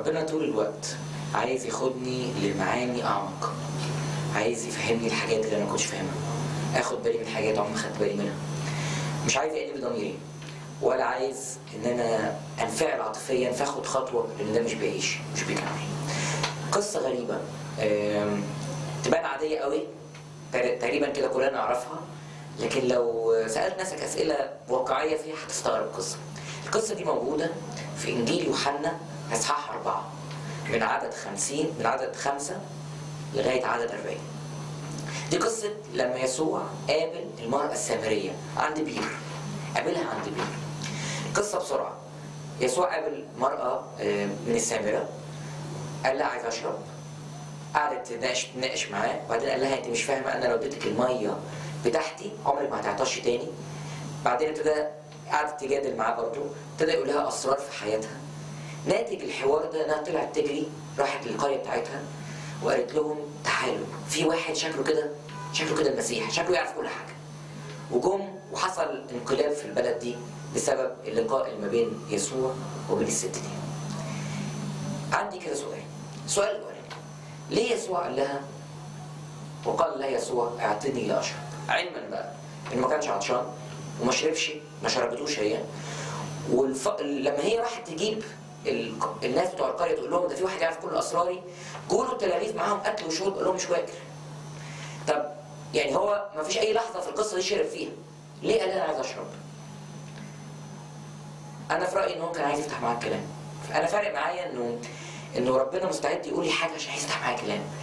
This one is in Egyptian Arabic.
ربنا طول الوقت عايز ياخدني لمعاني اعمق عايز يفهمني الحاجات اللي انا ما كنتش فاهمها اخد بالي من حاجات عمري ما خدت بالي منها مش عايز يقلب ضميري ولا عايز ان انا انفعل عاطفيا فاخد خطوه لان ده مش بيعيش مش بيكمل قصه غريبه آم، تبان عاديه قوي تق- تقريبا كده كلنا نعرفها لكن لو سالت نفسك اسئله واقعيه فيها هتستغرب القصه القصه دي موجوده في انجيل يوحنا اصحاح اربعه من عدد خمسين من عدد خمسة لغاية عدد أربعين دي قصة لما يسوع قابل المرأة السامرية عند بير قابلها عند بير قصة بسرعة يسوع قابل مرأة آه، من السامرة قال لها عايز أشرب قعدت تناقش تناقش معاه وبعدين قال لها انت مش فاهمه انا لو اديتك الميه بتاعتي عمرك ما هتعطش تاني بعدين ابتدى قعدت تجادل معاه برضه ابتدى يقول لها اسرار في حياتها ناتج الحوار ده انها طلعت تجري راحت للقريه بتاعتها وقالت لهم تعالوا في واحد شكله كده شكله كده المسيح شكله يعرف كل حاجه وجم وحصل انقلاب في البلد دي بسبب اللقاء اللي ما بين يسوع وبين الست دي عندي كده سؤال السؤال الاولاني ليه يسوع قال لها وقال لها يسوع اعطني لاشرب علما بقى انه ما كانش عطشان وما شربش ما شربتوش هي والف... لما هي راحت تجيب ال... الناس بتوع القريه تقول لهم ده في واحد يعرف كل اسراري جولوا التلاميذ معاهم اكل وشرب قال لهم مش واكل طب يعني هو ما فيش اي لحظه في القصه دي شرب فيها ليه قال انا عايز اشرب انا في رايي ان هو كان عايز يفتح معاك كلام انا فارق معايا انه انه ربنا مستعد يقول لي حاجه عشان عايز يفتح معايا كلام